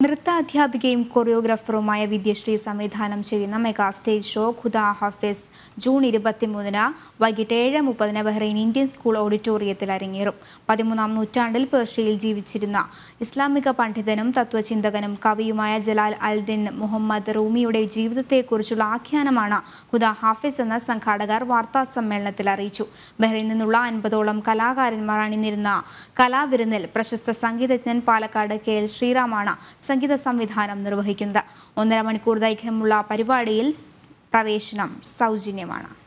നൃത്ത അധ്യാപികയും കൊറിയോഗ്രാഫറുമായ വിദ്യശ്രീ സംവിധാനം ചെയ്യുന്ന mega stage show Khuda Hafiz June ഇരുപത്തിമൂന്നിന് വൈകിട്ട് ഏഴ് മുപ്പതിന് ബഹ്റൈൻ ഇന്ത്യൻ സ്കൂൾ ഓഡിറ്റോറിയത്തിൽ അരങ്ങേറും പതിമൂന്നാം നൂറ്റാണ്ടിൽ പേർഷ്യയിൽ ജീവിച്ചിരുന്ന ഇസ്ലാമിക പണ്ഡിതനും തത്വചിന്തകനും കവിയുമായ ജലാൽ അൽദിൻ മുഹമ്മദ് റൂമിയുടെ ജീവിതത്തെക്കുറിച്ചുള്ള ആഖ്യാനമാണ് ഖുദ ഹാഫിസ് എന്ന സംഘാടകർ വാർത്താ സമ്മേളനത്തിൽ അറിയിച്ചു ബഹ്റൈനിൽ നിന്നുള്ള അൻപതോളം കലാകാരന്മാർ അണിനിരുന്ന കലാവിരുന്നിൽ പ്രശസ്ത സംഗീതജ്ഞൻ പാലക്കാട് കെ എൽ ശ്രീറാമാണ് സംഗീത സംവിധാനം നിർവഹിക്കുന്നത് ഒന്നര മണിക്കൂർ ദൈർഘ്യമുള്ള പരിപാടിയിൽ പ്രവേശനം സൗജന്യമാണ്